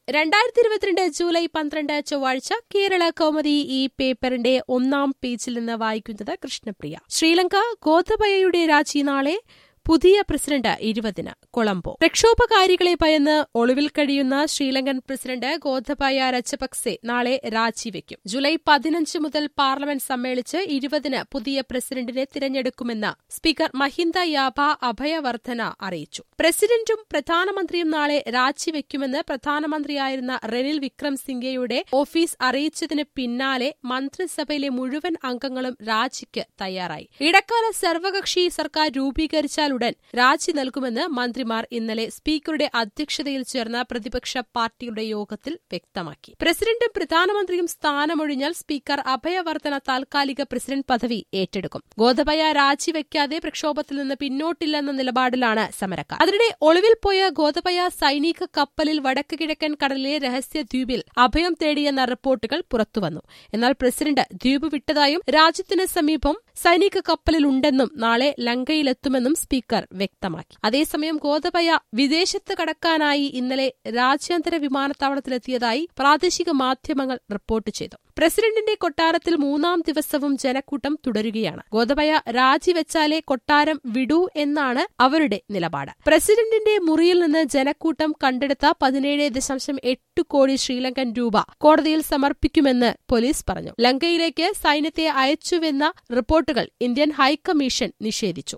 രണ്ടായിരത്തി ഇരുപത്തിരണ്ട് ജൂലൈ പന്ത്രണ്ട് ചൊവ്വാഴ്ച കേരള കൗമുദി ഈ പേപ്പറിന്റെ ഒന്നാം പേജിൽ നിന്ന് വായിക്കുന്നത് കൃഷ്ണപ്രിയ ശ്രീലങ്ക ഗോതബയയുടെ രാജി നാളെ പുതിയ പ്രസിഡന്റ് ഇരുപതിന് കൊളംബോ പ്രക്ഷോഭകാരികളെ ഭയന്ന് ഒളിവിൽ കഴിയുന്ന ശ്രീലങ്കൻ പ്രസിഡന്റ് ഗോതബയ രജപക്സെ നാളെ രാജിവെക്കും ജൂലൈ പതിനഞ്ച് മുതൽ പാർലമെന്റ് സമ്മേളിച്ച് ഇരുപതിന് പുതിയ പ്രസിഡന്റിനെ തിരഞ്ഞെടുക്കുമെന്ന് സ്പീക്കർ മഹിന്ദ യാബ അഭയവർദ്ധന അറിയിച്ചു പ്രസിഡന്റും പ്രധാനമന്ത്രിയും നാളെ രാജിവെക്കുമെന്ന് പ്രധാനമന്ത്രിയായിരുന്ന റെനിൽ വിക്രം സിംഗെയുടെ ഓഫീസ് അറിയിച്ചതിന് പിന്നാലെ മന്ത്രിസഭയിലെ മുഴുവൻ അംഗങ്ങളും രാജിക്ക് തയ്യാറായി ഇടക്കാല സർവകക്ഷി സർക്കാർ രൂപീകരിച്ചാലുടൻ രാജി നൽകുമെന്ന് മന്ത്രിമാർ ഇന്നലെ സ്പീക്കറുടെ അധ്യക്ഷതയിൽ ചേർന്ന പ്രതിപക്ഷ പാർട്ടിയുടെ യോഗത്തിൽ വ്യക്തമാക്കി പ്രസിഡന്റും പ്രധാനമന്ത്രിയും സ്ഥാനമൊഴിഞ്ഞാൽ സ്പീക്കർ അഭയവർദ്ധന താൽക്കാലിക പ്രസിഡന്റ് പദവി ഏറ്റെടുക്കും ഗോതബയ രാജിവെക്കാതെ പ്രക്ഷോഭത്തിൽ നിന്ന് പിന്നോട്ടില്ലെന്ന നിലപാടിലാണ് സമരക്കാർ അതിനിടെ ഒളിവിൽ പോയ ഗോതബയ സൈനിക കപ്പലിൽ വടക്ക് കിഴക്കൻ കടലിലെ രഹസ്യ ദ്വീപിൽ അഭയം തേടിയെന്ന റിപ്പോർട്ടുകൾ പുറത്തുവന്നു എന്നാൽ പ്രസിഡന്റ് ദ്വീപ് വിട്ടതായും രാജ്യത്തിന് സമീപം സൈനിക കപ്പലിലുണ്ടെന്നും നാളെ ലങ്കയിലെത്തുമെന്നും സ്പീക്കർ വ്യക്തമാക്കി അതേസമയം ഗോതബയ വിദേശത്ത് കടക്കാനായി ഇന്നലെ രാജ്യാന്തര വിമാനത്താവളത്തിലെത്തിയതായി പ്രാദേശിക മാധ്യമങ്ങൾ റിപ്പോർട്ട് ചെയ്തു പ്രസിഡന്റിന്റെ കൊട്ടാരത്തിൽ മൂന്നാം ദിവസവും ജനക്കൂട്ടം തുടരുകയാണ് ഗോതബയ രാജിവെച്ചാലേ കൊട്ടാരം വിടൂ എന്നാണ് അവരുടെ നിലപാട് പ്രസിഡന്റിന്റെ മുറിയിൽ നിന്ന് ജനക്കൂട്ടം കണ്ടെടുത്ത പതിനേഴ് ദശാംശം എട്ട് കോടി ശ്രീലങ്കൻ രൂപ കോടതിയിൽ സമർപ്പിക്കുമെന്ന് പോലീസ് പറഞ്ഞു ലങ്കയിലേക്ക് സൈന്യത്തെ അയച്ചുവെന്ന റിപ്പോർട്ടുകൾ ഇന്ത്യൻ ഹൈക്കമ്മീഷൻ നിഷേധിച്ചു